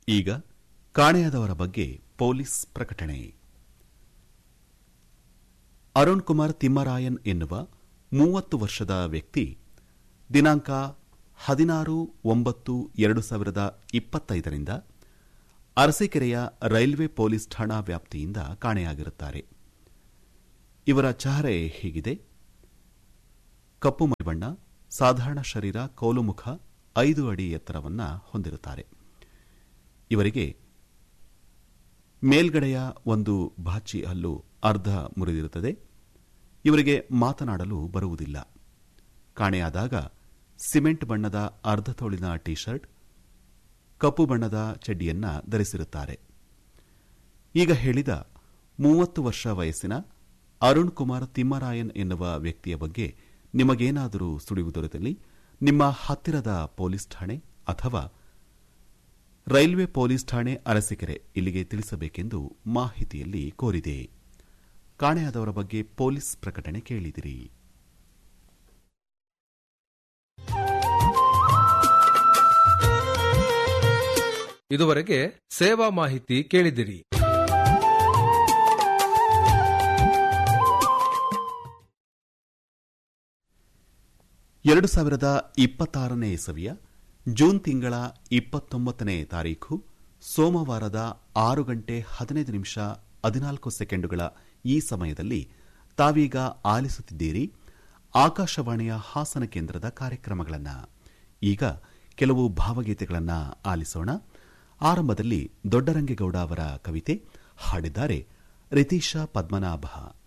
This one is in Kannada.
ಈಗ ಕಾಣೆಯಾದವರ ಬಗ್ಗೆ ಪೊಲೀಸ್ ಪ್ರಕಟಣೆ ಅರುಣ್ ಕುಮಾರ್ ತಿಮ್ಮರಾಯನ್ ಎನ್ನುವ ಮೂವತ್ತು ವರ್ಷದ ವ್ಯಕ್ತಿ ದಿನಾಂಕ ಹದಿನಾರು ಒಂಬತ್ತು ಎರಡು ಸಾವಿರದ ಇಪ್ಪತ್ತೈದರಿಂದ ಅರಸೀಕೆರೆಯ ರೈಲ್ವೆ ಪೊಲೀಸ್ ಠಾಣಾ ವ್ಯಾಪ್ತಿಯಿಂದ ಕಾಣೆಯಾಗಿರುತ್ತಾರೆ ಇವರ ಚಹರೆ ಹೀಗಿದೆ ಕಪ್ಪು ಮೈಬಣ್ಣ ಸಾಧಾರಣ ಶರೀರ ಕೋಲುಮುಖ ಐದು ಅಡಿ ಎತ್ತರವನ್ನ ಹೊಂದಿರುತ್ತಾರೆ ಇವರಿಗೆ ಮೇಲ್ಗಡೆಯ ಒಂದು ಬಾಚಿ ಹಲ್ಲು ಅರ್ಧ ಮುರಿದಿರುತ್ತದೆ ಇವರಿಗೆ ಮಾತನಾಡಲು ಬರುವುದಿಲ್ಲ ಕಾಣೆಯಾದಾಗ ಸಿಮೆಂಟ್ ಬಣ್ಣದ ಅರ್ಧ ತೋಳಿನ ಟಿ ಶರ್ಟ್ ಕಪ್ಪು ಬಣ್ಣದ ಚಡ್ಡಿಯನ್ನ ಧರಿಸಿರುತ್ತಾರೆ ಈಗ ಹೇಳಿದ ಮೂವತ್ತು ವರ್ಷ ವಯಸ್ಸಿನ ಅರುಣ್ ಕುಮಾರ್ ತಿಮ್ಮರಾಯನ್ ಎನ್ನುವ ವ್ಯಕ್ತಿಯ ಬಗ್ಗೆ ನಿಮಗೇನಾದರೂ ಸುಳಿವು ದೊರೆತಲ್ಲಿ ನಿಮ್ಮ ಹತ್ತಿರದ ಪೊಲೀಸ್ ಠಾಣೆ ಅಥವಾ ರೈಲ್ವೆ ಪೊಲೀಸ್ ಠಾಣೆ ಅರಸೀಕೆರೆ ಇಲ್ಲಿಗೆ ತಿಳಿಸಬೇಕೆಂದು ಮಾಹಿತಿಯಲ್ಲಿ ಕೋರಿದೆ ಕಾಣೆಯಾದವರ ಬಗ್ಗೆ ಪೊಲೀಸ್ ಪ್ರಕಟಣೆ ಕೇಳಿದಿರಿ ಇದುವರೆಗೆ ಸೇವಾ ಮಾಹಿತಿ ಕೇಳಿದಿರಿ ಎರಡು ಸಾವಿರದ ಇಪ್ಪತ್ತಾರನೇ ಇಸವಿಯ ಜೂನ್ ತಿಂಗಳ ಇಪ್ಪತ್ತೊಂಬತ್ತನೇ ತಾರೀಖು ಸೋಮವಾರದ ಆರು ಗಂಟೆ ಹದಿನೈದು ನಿಮಿಷ ಹದಿನಾಲ್ಕು ಸೆಕೆಂಡುಗಳ ಈ ಸಮಯದಲ್ಲಿ ತಾವೀಗ ಆಲಿಸುತ್ತಿದ್ದೀರಿ ಆಕಾಶವಾಣಿಯ ಹಾಸನ ಕೇಂದ್ರದ ಕಾರ್ಯಕ್ರಮಗಳನ್ನು ಈಗ ಕೆಲವು ಭಾವಗೀತೆಗಳನ್ನು ಆಲಿಸೋಣ ಆರಂಭದಲ್ಲಿ ದೊಡ್ಡರಂಗೇಗೌಡ ಅವರ ಕವಿತೆ ಹಾಡಿದ್ದಾರೆ ರಿತೀಶ ಪದ್ಮನಾಭ